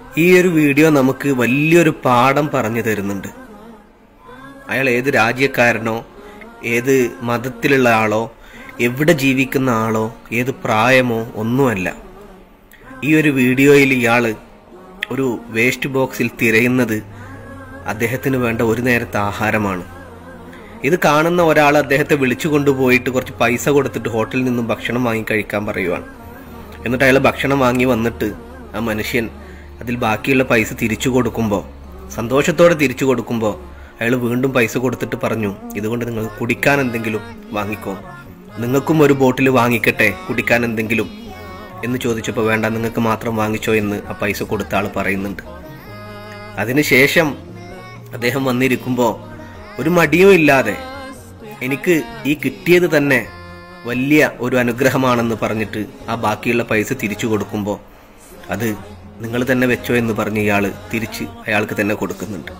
ഈ ഒരു വീഡിയോ നമുക്ക് വലിയൊരു പാഠം പറഞ്ഞു തരുന്നുണ്ട് അയാൾ ഏത് രാജ്യക്കാരനോ ഏത് മതത്തിലുള്ള ആളോ എവിടെ ജീവിക്കുന്ന ആളോ ഏത് പ്രായമോ ഒന്നുമല്ല ഈ ഒരു വീഡിയോയിൽ ഇയാൾ ഒരു വേസ്റ്റ് ബോക്സിൽ തിരയുന്നത് അദ്ദേഹത്തിന് വേണ്ട ഒരു നേരത്തെ ആഹാരമാണ് ഇത് കാണുന്ന ഒരാൾ അദ്ദേഹത്തെ വിളിച്ചു കൊണ്ടുപോയിട്ട് കുറച്ച് പൈസ കൊടുത്തിട്ട് ഹോട്ടലിൽ നിന്നും ഭക്ഷണം വാങ്ങി കഴിക്കാൻ പറയുവാണ് എന്നിട്ട് അയാൾ ഭക്ഷണം വാങ്ങി വന്നിട്ട് ആ മനുഷ്യൻ അതിൽ ബാക്കിയുള്ള പൈസ തിരിച്ചു കൊടുക്കുമ്പോൾ സന്തോഷത്തോടെ തിരിച്ചു കൊടുക്കുമ്പോൾ അയാൾ വീണ്ടും പൈസ കൊടുത്തിട്ട് പറഞ്ഞു ഇതുകൊണ്ട് നിങ്ങൾ കുടിക്കാൻ എന്തെങ്കിലും വാങ്ങിക്കോ നിങ്ങൾക്കും ഒരു ബോട്ടിൽ വാങ്ങിക്കട്ടെ കുടിക്കാൻ എന്തെങ്കിലും എന്ന് ചോദിച്ചപ്പോൾ വേണ്ട നിങ്ങൾക്ക് മാത്രം വാങ്ങിച്ചോ എന്ന് ആ പൈസ കൊടുത്ത ആൾ പറയുന്നുണ്ട് അതിനുശേഷം അദ്ദേഹം വന്നിരിക്കുമ്പോൾ ഒരു മടിയും ഇല്ലാതെ എനിക്ക് ഈ കിട്ടിയത് തന്നെ വലിയ ഒരു അനുഗ്രഹമാണെന്ന് പറഞ്ഞിട്ട് ആ ബാക്കിയുള്ള പൈസ തിരിച്ചു കൊടുക്കുമ്പോൾ അത് നിങ്ങൾ തന്നെ വെച്ചോ എന്ന് പറഞ്ഞ് ഇയാൾ തിരിച്ച് അയാൾക്ക് തന്നെ കൊടുക്കുന്നുണ്ട്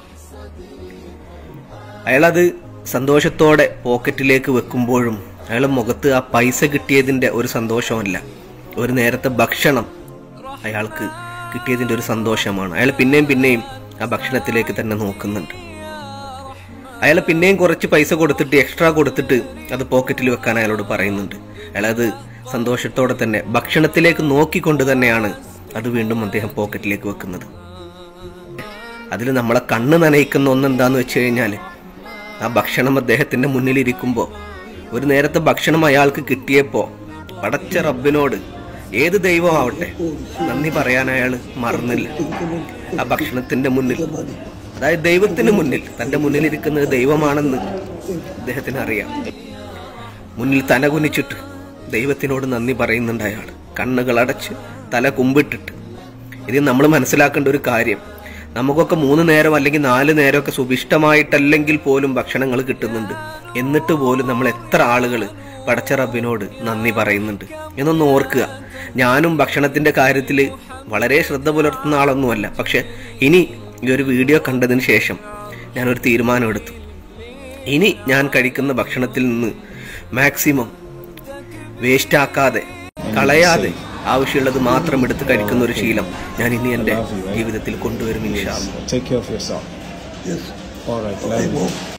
അയാളത് സന്തോഷത്തോടെ പോക്കറ്റിലേക്ക് വെക്കുമ്പോഴും അയാളെ മുഖത്ത് ആ പൈസ കിട്ടിയതിന്റെ ഒരു സന്തോഷമല്ല ഒരു നേരത്തെ ഭക്ഷണം അയാൾക്ക് കിട്ടിയതിന്റെ ഒരു സന്തോഷമാണ് അയാൾ പിന്നെയും പിന്നെയും ആ ഭക്ഷണത്തിലേക്ക് തന്നെ നോക്കുന്നുണ്ട് അയാൾ പിന്നെയും കുറച്ച് പൈസ കൊടുത്തിട്ട് എക്സ്ട്രാ കൊടുത്തിട്ട് അത് പോക്കറ്റിൽ വെക്കാൻ അയാളോട് പറയുന്നുണ്ട് അയാളത് സന്തോഷത്തോടെ തന്നെ ഭക്ഷണത്തിലേക്ക് നോക്കിക്കൊണ്ട് തന്നെയാണ് അത് വീണ്ടും അദ്ദേഹം പോക്കറ്റിലേക്ക് വെക്കുന്നത് അതിൽ നമ്മളെ കണ്ണ് നനയിക്കുന്ന ഒന്നെന്താന്ന് വെച്ച് കഴിഞ്ഞാൽ ആ ഭക്ഷണം അദ്ദേഹത്തിന്റെ മുന്നിലിരിക്കുമ്പോൾ ഒരു നേരത്തെ ഭക്ഷണം അയാൾക്ക് കിട്ടിയപ്പോൾ പടച്ച റബ്ബിനോട് ഏത് ദൈവമാവട്ടെ നന്ദി പറയാൻ അയാൾ മറന്നില്ല ആ ഭക്ഷണത്തിന്റെ മുന്നിൽ അതായത് ദൈവത്തിന് മുന്നിൽ തന്റെ മുന്നിലിരിക്കുന്നത് ദൈവമാണെന്ന് അദ്ദേഹത്തിന് അറിയാം മുന്നിൽ തല കുനിച്ചിട്ട് ദൈവത്തിനോട് നന്ദി പറയുന്നുണ്ട് അയാൾ കണ്ണുകൾ അടച്ച് തല കുമ്പിട്ടിട്ട് ഇത് നമ്മൾ മനസ്സിലാക്കേണ്ട ഒരു കാര്യം നമുക്കൊക്കെ മൂന്ന് നേരം അല്ലെങ്കിൽ നാല് നേരമൊക്കെ സുഭിഷ്ടമായിട്ടല്ലെങ്കിൽ പോലും ഭക്ഷണങ്ങൾ കിട്ടുന്നുണ്ട് എന്നിട്ട് പോലും നമ്മൾ എത്ര ആളുകൾ പടച്ച റബ്ബിനോട് നന്ദി പറയുന്നുണ്ട് എന്നൊന്ന് ഓർക്കുക ഞാനും ഭക്ഷണത്തിന്റെ കാര്യത്തിൽ വളരെ ശ്രദ്ധ പുലർത്തുന്ന ആളൊന്നുമല്ല പക്ഷെ ഇനി ഈ ഒരു വീഡിയോ കണ്ടതിന് ശേഷം ഞാനൊരു തീരുമാനമെടുത്തു ഇനി ഞാൻ കഴിക്കുന്ന ഭക്ഷണത്തിൽ നിന്ന് മാക്സിമം വേസ്റ്റ് ആക്കാതെ കളയാതെ ആവശ്യമുള്ളത് മാത്രം എടുത്ത് കഴിക്കുന്ന ഒരു ശീലം ഞാൻ ഇനി എൻ്റെ ജീവിതത്തിൽ കൊണ്ടുവരും ഇൻഷാ അല്ലാ. Take care of yourself. Yes, All right. I Love you. will.